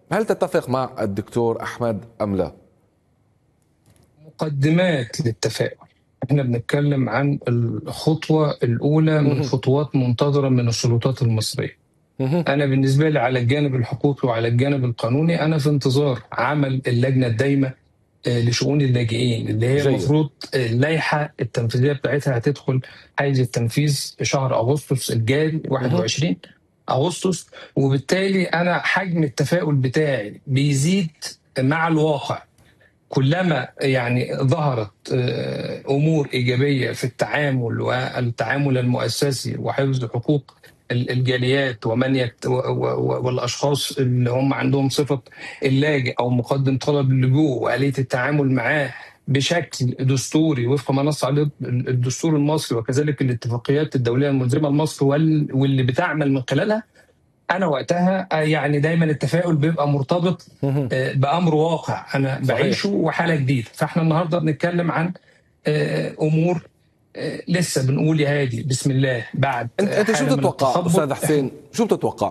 هل تتفق مع الدكتور احمد ام لا؟ مقدمات للتفاؤل احنا بنتكلم عن الخطوة الأولى من مهم. خطوات منتظرة من السلطات المصرية مهم. أنا بالنسبة لي على الجانب الحقوقي وعلى الجانب القانوني أنا في انتظار عمل اللجنة الدايمة آه، لشؤون اللاجئين اللي هي جيد. المفروض آه، اللائحة التنفيذية بتاعتها هتدخل حيز التنفيذ في شهر أغسطس الجاري 21 أغسطس وبالتالي أنا حجم التفاؤل بتاعي بيزيد مع الواقع كلما يعني ظهرت آه، امور ايجابيه في التعامل والتعامل المؤسسي وحفظ حقوق ال- الجاليات ومن يت و- و- والاشخاص اللي هم عندهم صفه اللاجئ او مقدم طلب اللجوء واليه التعامل معاه بشكل دستوري وفق ما نص عليه الدستور المصري وكذلك الاتفاقيات الدوليه الملزمه لمصر وال- واللي بتعمل من خلالها انا وقتها آه، يعني دايما التفاؤل بيبقى مرتبط مهم. آه، بامر واقع انا صحيح. بعيشه وحاله جديده فاحنا النهارده بنتكلم عن آه، امور آه، لسه بنقول يا هادي بسم الله بعد انت انت شو حالة من بتتوقع التخبط. استاذ حسين؟ شو بتتوقع؟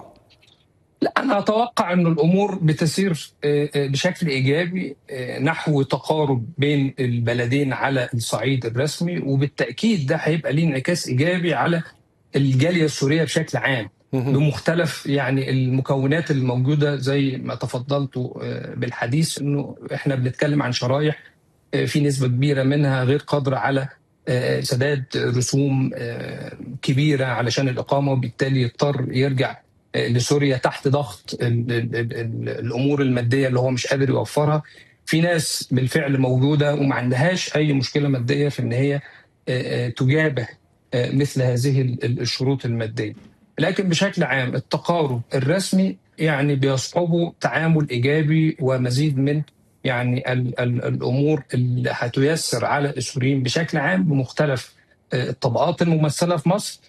لا انا اتوقع ان الامور بتسير آه، آه، بشكل ايجابي آه، نحو تقارب بين البلدين على الصعيد الرسمي وبالتاكيد ده هيبقى ليه انعكاس ايجابي على الجاليه السوريه بشكل عام مهم. بمختلف يعني المكونات الموجوده زي ما تفضلتوا آه، بالحديث انه احنا بنتكلم عن شرايح آه، في نسبه كبيره منها غير قادره على آه، سداد رسوم آه، كبيره علشان الاقامه وبالتالي يضطر يرجع آه، لسوريا تحت ضغط ال- ال- ال- ال- الامور الماديه اللي هو مش قادر يوفرها في ناس بالفعل موجوده وما عندهاش اي مشكله ماديه في ان هي آه، آه، تجابه آه، مثل هذه ال- ال- الشروط الماديه لكن بشكل عام التقارب الرسمي يعني بيصحبه تعامل ايجابي ومزيد من يعني ال ال الامور اللي هتيسر على السوريين بشكل عام بمختلف آه، الطبقات الممثله في مصر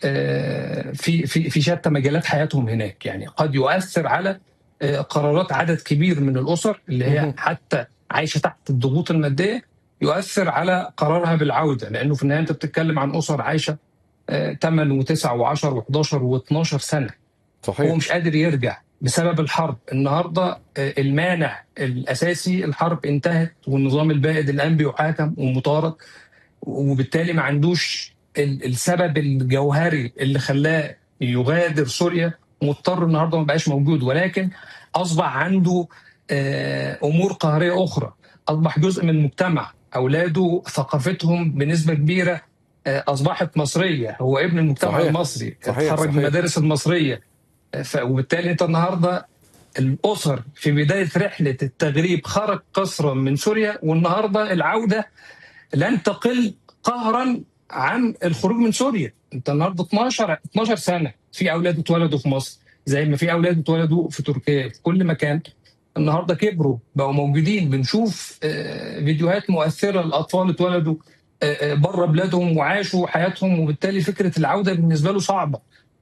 آه، في في في شتى مجالات حياتهم هناك يعني قد يؤثر على آه، قرارات عدد كبير من الاسر اللي مهم. هي حتى عايشه تحت الضغوط الماديه يؤثر على قرارها بالعوده لانه في النهايه انت بتتكلم عن اسر عايشه 8 و9 و10 و11 و12 سنه هو صحيح مش قادر يرجع بسبب الحرب النهارده آه، المانع الاساسي الحرب انتهت والنظام البائد الان بيحاكم ومطارد وبالتالي ما عندوش ال- السبب الجوهري اللي خلاه يغادر سوريا مضطر النهارده ما بقاش موجود ولكن اصبح عنده آه، امور قهريه اخرى اصبح جزء من المجتمع اولاده ثقافتهم بنسبه كبيره آه، اصبحت مصريه هو ابن المجتمع صحيح. المصري صحيح، اتخرج من صحيح. المدارس المصريه ف- وبالتالي انت النهارده الاسر في بدايه رحله التغريب خرج قسرا من سوريا والنهارده العوده لن تقل قهرا عن الخروج من سوريا انت النهارده 12 12 سنه في اولاد اتولدوا في مصر زي ما في اولاد اتولدوا في تركيا في كل مكان النهارده كبروا بقوا موجودين بنشوف آه، فيديوهات مؤثره لاطفال اتولدوا بره بلادهم وعاشوا حياتهم وبالتالي فكره العوده بالنسبه له صعبه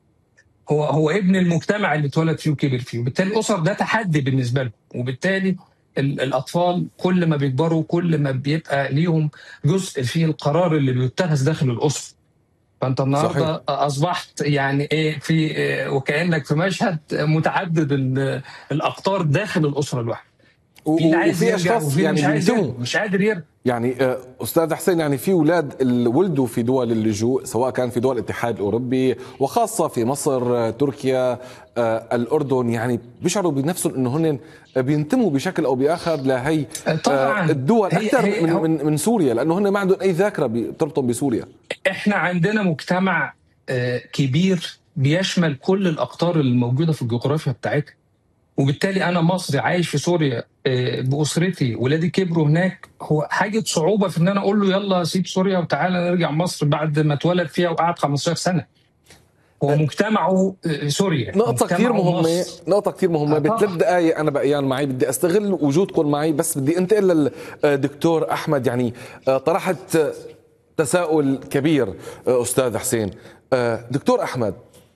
هو هو ابن المجتمع اللي اتولد فيه وكبر فيه وبالتالي الاسر ده تحدي بالنسبه له وبالتالي ال- الاطفال كل ما بيكبروا كل ما بيبقى ليهم جزء في القرار اللي بيتخذ داخل الاسره فانت النهارده صحيح. اصبحت يعني ايه في إيه وكانك في مشهد متعدد ال- الاقطار داخل الاسره الواحده و- في اللي عايز وفي يرجع اشخاص وفي اللي يعني مش عايز بينتموا يرجع مش قادر يرجع يعني آه، استاذ حسين يعني في اولاد اللي ولدوا في دول اللجوء سواء كان في دول الاتحاد الاوروبي وخاصه في مصر آه، تركيا آه، الاردن يعني بيشعروا بنفسهم انه هن بينتموا بشكل او باخر لهي آه، طبعا الدول هي- اكثر هي- من, هو- من من سوريا لانه هن ما عندهم اي ذاكره بتربطهم بسوريا احنا عندنا مجتمع آه، كبير بيشمل كل الاقطار الموجوده في الجغرافيا بتاعتها وبالتالي انا مصري عايش في سوريا آه، باسرتي ولادي كبروا هناك هو حاجه صعوبه في ان انا اقول له يلا سيب سوريا وتعالى نرجع مصر بعد ما اتولد فيها وقعد 15 سنه هو مجتمعه آه، سوريا نقطة كثير مجتمعه مهمة مصر. نقطة كثير مهمة آه، طبعا. بثلاث دقائق أنا بقيان معي بدي أستغل وجودكم معي بس بدي أنتقل للدكتور أحمد يعني آه، طرحت آه، تساؤل كبير آه، أستاذ حسين آه، دكتور أحمد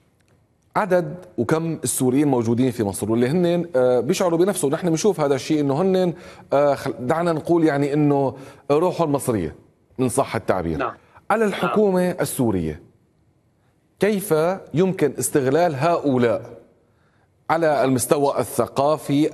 عدد وكم السوريين موجودين في مصر واللي هن آه، بيشعروا بنفسهم نحن بنشوف هذا الشيء انه هن آه، خل- دعنا نقول يعني انه روحهم مصريه من صح التعبير نعم. على الحكومه السوريه كيف يمكن استغلال هؤلاء على المستوى الثقافي